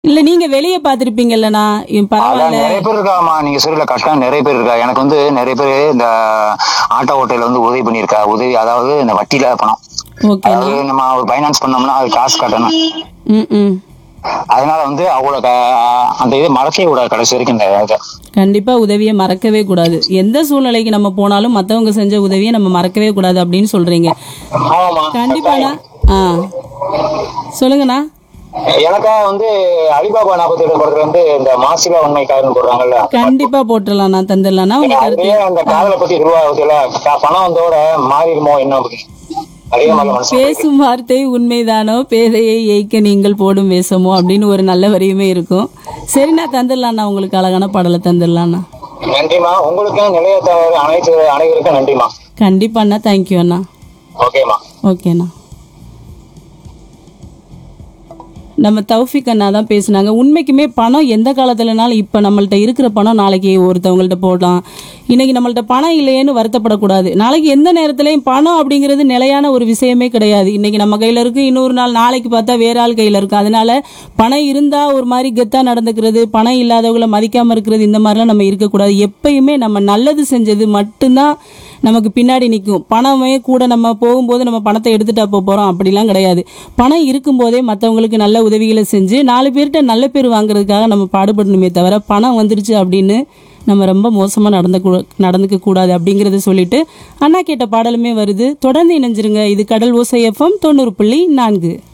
இல்ல நீங்க வெளிய பாத்திருப்பீங்கல்லண்ணா இவன் அதான் பரவாயில்ல நிறைய பேர் இருக்காமா நீங்க சொல்லல கஷ்டம் நிறைய பேர் இருக்கா எனக்கு வந்து நிறைய பேர் இந்த ஆட்டோ ஓட்டையில வந்து உதவி பண்ணியிருக்கா உதவி அதாவது இந்த வட்டியில பணம் ஓகேண்ணா அதாவது நம்ம ஒரு ஃபைனான்ஸ் பண்ணோம்னா அது காசு கட்டணும் ம் ம் அதனால வந்து அவங்களோட க- அந்த இது மறக்கவே கூடாது கடைசி வரைக்கும் இந்த இதை கண்டிப்பா உதவியை மறக்கவே கூடாது எந்த சூழ்நிலைக்கு நம்ம போனாலும் மத்தவங்க செஞ்ச உதவியை நம்ம மறக்கவே கூடாது அப்படின்னு சொல்றீங்க ஆமாமா கண்டிப்பாண்ணா ஆ சொல்லுங்கண்ணா எனக்கா வந்து அலிபாபா நாற்பத்தி ஏழு படத்துல வந்து இந்த மாசிலா உண்மைக்காரன் போடுறாங்கல்ல கண்டிப்பா போட்டுடலாம் நான் தந்துடலாம்ண்ணா உங்க கருத்து அதுலயே அந்த காதலை பத்தி உருவாகுதுல பணம் வந்தோட மாறிடுமோ என்ன அப்படி அதே மாதிரி மனசு பேசும் வார்த்தை உண்மைதானோ பேதையை ஏய்க்க நீங்கள் போடும் வேஷமோ அப்படின்னு ஒரு நல்ல வரியுமே இருக்கும் சரி நான் தந்துடலாம்ண்ணா உங்களுக்கு அழகான பாடலை தந்துடலாம்ண்ணா நன்றிமா உங்களுக்கும் நிலையத்த அனைத்து அனைவருக்கும் நன்றிமா கண்டிப்பாண்ணா தேங்க்யூ அண்ணா ஓகேமா ஓகேண்ணா நம்ம தௌஃபிக் அண்ணா தான் பேசுனாங்க உண்மைக்குமே பணம் எந்த காலத்துலனாலும் இப்போ நம்மள்ட்ட இருக்கிற பணம் நாளைக்கு ஒருத்தவங்கள்ட்ட போடலாம் இன்னைக்கு நம்மள்ட்ட பணம் இல்லையேன்னு வருத்தப்படக்கூடாது நாளைக்கு எந்த நேரத்துலையும் பணம் அப்படிங்கிறது நிலையான ஒரு விஷயமே கிடையாது இன்னைக்கு நம்ம கையில் இருக்கு இன்னொரு நாள் நாளைக்கு பார்த்தா வேற ஆள் கையில் இருக்கு அதனால பணம் இருந்தா ஒரு மாதிரி கெத்தா நடந்துக்கிறது பணம் இல்லாதவங்கள மதிக்காம இருக்கிறது இந்த மாதிரிலாம் நம்ம இருக்கக்கூடாது எப்பயுமே நம்ம நல்லது செஞ்சது மட்டும்தான் நமக்கு பின்னாடி நிற்கும் பணமே கூட நம்ம போகும்போது நம்ம பணத்தை எடுத்துட்டா போக போகிறோம் அப்படிலாம் கிடையாது பணம் இருக்கும்போதே மற்றவங்களுக்கு நல்ல உதவிகளை செஞ்சு நாலு பேர்கிட்ட நல்ல பேர் வாங்குறதுக்காக நம்ம பாடுபடணுமே தவிர பணம் வந்துருச்சு அப்படின்னு நம்ம ரொம்ப மோசமாக நடந்த நடந்துக்க கூடாது அப்படிங்கிறத சொல்லிட்டு அண்ணா கேட்ட பாடலுமே வருது தொடர்ந்து இணைஞ்சிருங்க இது கடல் ஓசை எஃப்எம் தொண்ணூறு புள்ளி நான்கு